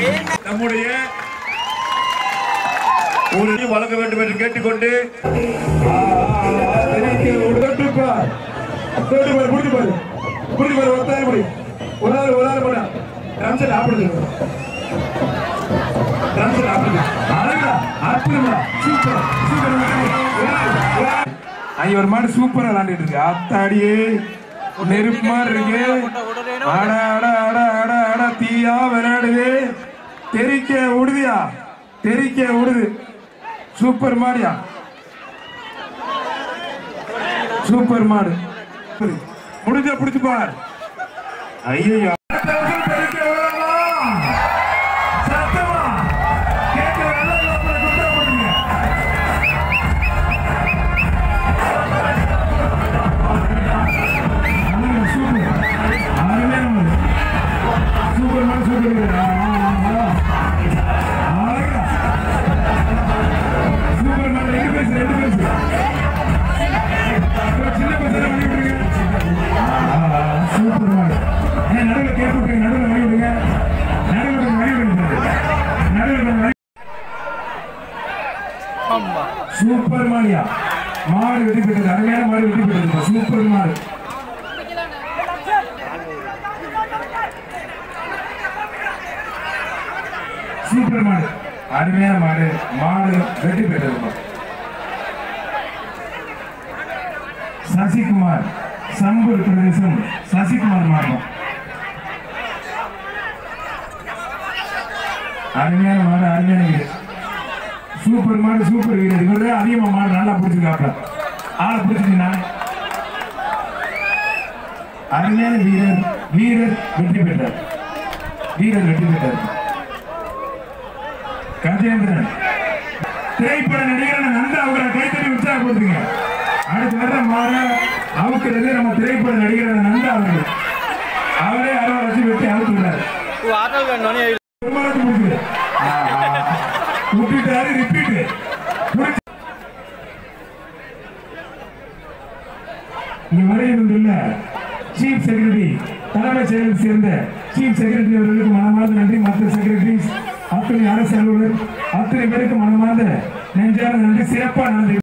நம்முடைய ஒரு வழங்க வேண்டும் என்று கேட்டுக்கொண்டு ஒரு ஆள் ஒரு ஆள் போடா ரம்சன் ஆப்பிடுது ரம்சன் ஆப்பிடுது அழகா அற்புதமா சூப்பர் சூப்பர் ஐயா ஒரு மாதிரி சூப்பரா விளையாண்டுட்டு இருக்கு அத்தாடியே நெருப்பு மாதிரி இருக்கு அட அட அட அட அட தீயா விளையாடுது தெரிக்க விடுதியா தெரிக்க விடுது சூப்பர் மாடியா சூப்பர் மாடு முடிஞ்ச பிடிச்சு பார் ஐயோ சத்தமா கேட்க சூப்பர் சூப்பர் சூப்பர் மேன் ரெண்டு பேசு ரெண்டு பேசு சின்ன பசங்க பண்ணிட்டு சூப்பர் மேன் ஏன் நடுவில் கேட்டு விட்டுருங்க நடுவில் வழி விடுங்க நடுவில் வழி விடுங்க நடுவில் வழி சூப்பர் மாடியா மாடு வெட்டி பெற்றது அருமையான மாடு வெட்டி பெற்றது சூப்பர் மாடு சூப்பர் மாடு அருமையான மாடு மாடு வெட்டி பெற்றது சசிகுமார் சம்பூர் பிரதேசம் சசிகுமார் மாவட்டம் அருமையான மாடு அருமையான வீடு சூப்பர் மாடு சூப்பர் வீடு இவரு அதிகமா மாடு நல்லா பிடிச்சிருக்காப்ல ஆளை பிடிச்சிருக்கீங்க அருமையான வீரர் வீரர் வெற்றி பெற்றார் வீரர் வெற்றி பெற்றார் கஜேந்திரன் திரைப்பட நடிகரான நந்தா அவரை கைத்தறி உற்சாகப்படுத்துங்க அடுத்து வர்ற மாற அவுக்கிறது நம்ம திரைப்பட நடிகரான நந்தா அவர்கள் அவரே அறுவை வச்சு வெட்டி அவுத்து விடுறாரு பெருமாளுக்கு முடிக்குது விட்டுட்டாரு ரிப்பீட் இங்க வரையிருந்து இல்ல சீஃப் செக்ரட்டரி தலைமை செயலர் சேர்ந்த சீஃப் செக்ரட்டரி அவர்களுக்கு மனமார்ந்த நன்றி மற்ற செக்ரட்டரிஸ் அத்தனை அரசு அலுவலர் அத்தனை பேருக்கு மனமார்ந்த நெஞ்சான நன்றி சிறப்பாக நன்றி